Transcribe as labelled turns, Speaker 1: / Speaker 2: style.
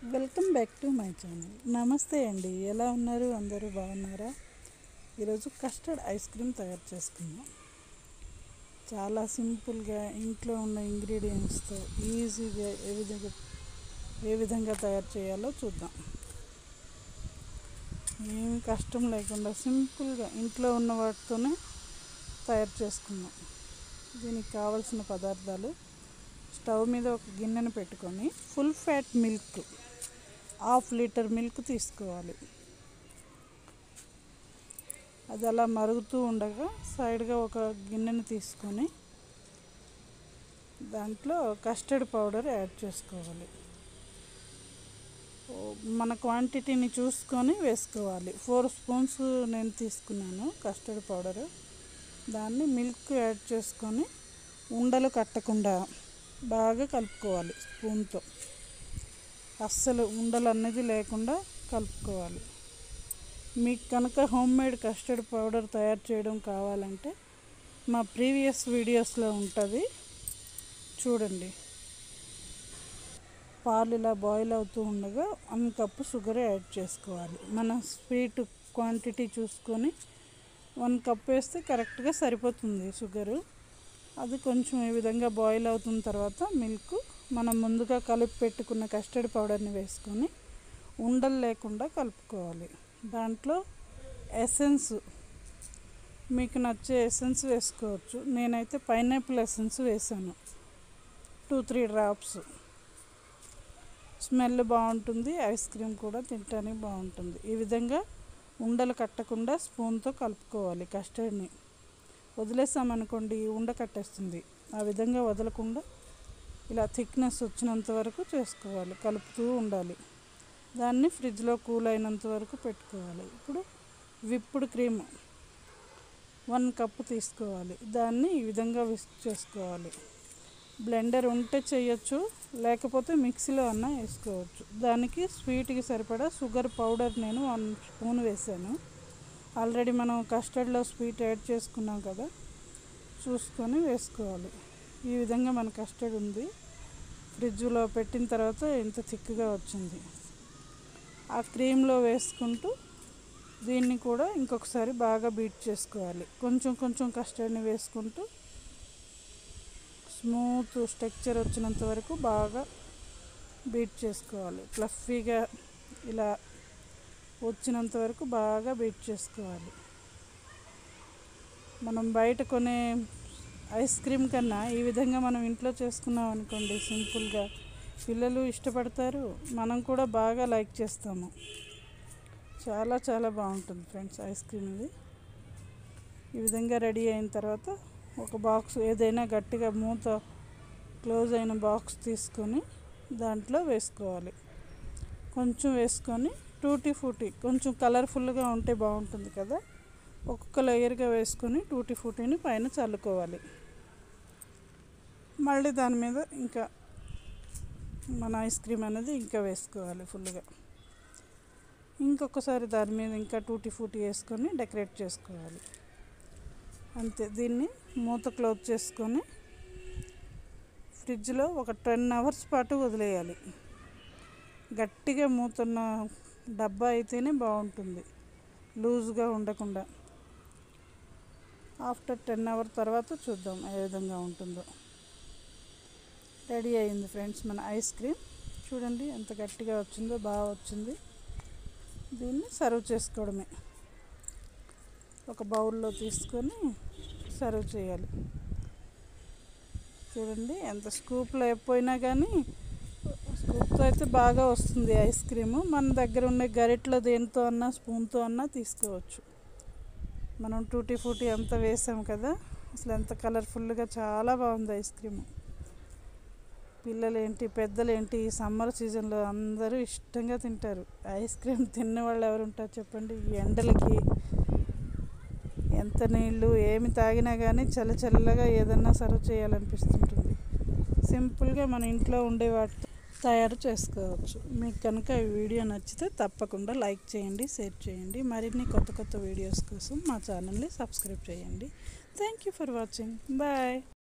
Speaker 1: welcome back to my channel నమస్తే అండి ఎలా ఉన్నారు అందరూ బాగున్నారా ఈరోజు కస్టర్డ్ ఐస్ క్రీమ్ తయారు చేసుకుందాం చాలా సింపుల్గా ఇంట్లో ఉన్న ఇంగ్రీడియంట్స్తో ఈజీగా ఏ విధంగా ఏ విధంగా తయారు చేయాలో చూద్దాం ఏం కష్టం లేకుండా సింపుల్గా ఇంట్లో ఉన్న వాటితోనే తయారు చేసుకుందాం దీనికి కావలసిన పదార్థాలు స్టవ్ మీద ఒక గిన్నెను పెట్టుకొని full fat milk half litre milk తీసుకోవాలి అది అలా మరుగుతూ ఉండగా సైడ్గా ఒక గిన్నెను తీసుకొని దాంట్లో కస్టర్డ్ పౌడర్ యాడ్ చేసుకోవాలి ఓ, మన క్వాంటిటీని చూసుకొని వేసుకోవాలి ఫోర్ స్పూన్స్ నేను తీసుకున్నాను కస్టర్డ్ పౌడర్ దాన్ని మిల్క్ యాడ్ చేసుకొని ఉండలు కట్టకుండా బాగా కలుపుకోవాలి స్పూన్తో అస్సలు ఉండలు అనేది లేకుండా కలుపుకోవాలి మీకు కనుక హోమ్ మేడ్ కస్టర్డ్ పౌడర్ తయారు చేయడం కావాలంటే మా ప్రీవియస్ వీడియోస్లో ఉంటుంది చూడండి పాలు ఇలా బాయిల్ అవుతూ ఉండగా వన్ కప్పు షుగర్ యాడ్ చేసుకోవాలి మన స్వీట్ క్వాంటిటీ చూసుకొని వన్ కప్ వేస్తే కరెక్ట్గా సరిపోతుంది షుగరు అది కొంచెం ఈ విధంగా బాయిల్ అవుతున్న తర్వాత మిల్క్ మనం ముందుగా కలిపి పెట్టుకున్న కస్టర్డ్ పౌడర్ని వేసుకొని ఉండలు లేకుండా కలుపుకోవాలి దాంట్లో ఎసెన్స్ మీకు నచ్చే ఎసెన్స్ వేసుకోవచ్చు నేనైతే పైనాపిల్ ఎసెన్స్ వేసాను టూ త్రీ డ్రాప్స్ స్మెల్ బాగుంటుంది ఐస్ క్రీమ్ కూడా తినడానికి బాగుంటుంది ఈ విధంగా ఉండలు కట్టకుండా స్పూన్తో కలుపుకోవాలి కస్టర్డ్ని వదిలేసామనుకోండి ఉండ కట్టేస్తుంది ఆ విధంగా వదలకుండా ఇలా థిక్నెస్ వచ్చినంత వరకు చేసుకోవాలి కలుపుతూ ఉండాలి దాన్ని ఫ్రిడ్జ్లో కూల్ అయినంత వరకు పెట్టుకోవాలి ఇప్పుడు విప్పుడు క్రీమ్ వన్ కప్ తీసుకోవాలి దాన్ని ఈ విధంగా విస్క్ చేసుకోవాలి బ్లెండర్ ఉంటే చేయొచ్చు లేకపోతే మిక్సీలో అన్నా వేసుకోవచ్చు దానికి స్వీట్కి సరిపడా షుగర్ పౌడర్ నేను వన్ స్పూన్ వేసాను ఆల్రెడీ మనం కస్టర్డ్లో స్వీట్ యాడ్ చేసుకున్నాం కదా చూసుకొని వేసుకోవాలి ఈ విధంగా మన కస్టర్డ్ ఉంది ఫ్రిడ్జ్లో పెట్టిన తర్వాత ఇంత థిక్గా వచ్చింది ఆ క్రీమ్లో వేసుకుంటూ దీన్ని కూడా ఇంకొకసారి బాగా బీట్ చేసుకోవాలి కొంచెం కొంచెం కస్టర్డ్ని వేసుకుంటూ స్మూత్ స్ట్రక్చర్ వచ్చినంత వరకు బాగా బీట్ చేసుకోవాలి ఫ్లఫీగా ఇలా వచ్చినంత వరకు బాగా బీట్ చేసుకోవాలి మనం బయట కొనే ఐస్ క్రీమ్ కన్నా ఈ విధంగా మనం ఇంట్లో చేసుకున్నాం అనుకోండి సింపుల్గా పిల్లలు ఇష్టపడతారు మనం కూడా బాగా లైక్ చేస్తాము చాలా చాలా బాగుంటుంది ఫ్రెండ్స్ ఐస్ క్రీమ్ ఇది ఈ విధంగా రెడీ అయిన తర్వాత ఒక బాక్స్ ఏదైనా గట్టిగా మూత క్లోజ్ అయిన బాక్స్ తీసుకొని దాంట్లో వేసుకోవాలి కొంచెం వేసుకొని టూటీ ఫూటీ కొంచెం కలర్ఫుల్గా ఉంటే బాగుంటుంది కదా ఒక్కొక్క లేయర్గా వేసుకొని టూటీ ఫూటీని పైన చల్లుకోవాలి మళ్ళీ దాని మీద ఇంకా మన ఐస్ క్రీమ్ అనేది ఇంకా వేసుకోవాలి ఫుల్గా ఇంకొకసారి దాని మీద ఇంకా టూటీ ఫూటీ వేసుకొని డెకరేట్ చేసుకోవాలి అంతే దీన్ని మూత క్లోజ్ చేసుకొని ఫ్రిడ్జ్లో ఒక టెన్ అవర్స్ పాటు వదిలేయాలి గట్టిగా మూతున్న డబ్బా అయితేనే బాగుంటుంది లూజ్గా ఉండకుండా ఆఫ్టర్ టెన్ అవర్ తర్వాత చూద్దాం ఏ విధంగా ఉంటుందో రెడీ అయింది ఫ్రెండ్స్ మన ఐస్ క్రీమ్ చూడండి ఎంత గట్టిగా వచ్చిందో బాగా వచ్చింది దీన్ని సర్వ్ చేసుకోవడమే ఒక బౌల్లో తీసుకొని సర్వ్ చేయాలి చూడండి ఎంత స్కూప్లో అయిపోయినా కానీ స్కూప్తో అయితే బాగా వస్తుంది ఐస్ క్రీము మన దగ్గర ఉండే గరిట్లో దేనితో అన్నా స్పూన్తో అన్నా తీసుకోవచ్చు మనం టూటీ ఫూటీ అంతా వేసాం కదా అసలు ఎంత కలర్ఫుల్గా చాలా బాగుంది ఐస్ క్రీము పిల్లలేంటి పెద్దలేంటి ఈ సమ్మర్ సీజన్లో అందరూ ఇష్టంగా తింటారు ఐస్ క్రీమ్ తిన్న వాళ్ళు ఎవరు ఉంటారు చెప్పండి ఈ ఎండలకి ఎంత నీళ్ళు ఏమి తాగినా కానీ చల్ల చల్లగా ఏదన్నా సర్వ్ చేయాలనిపిస్తుంటుంది సింపుల్గా మన ఇంట్లో ఉండే వాటితో తయారు చేసుకోవచ్చు మీకు కనుక ఈ వీడియో నచ్చితే తప్పకుండా లైక్ చేయండి షేర్ చేయండి మరిన్ని కొత్త కొత్త వీడియోస్ కోసం మా ఛానల్ని సబ్స్క్రైబ్ చేయండి thank you for watching bye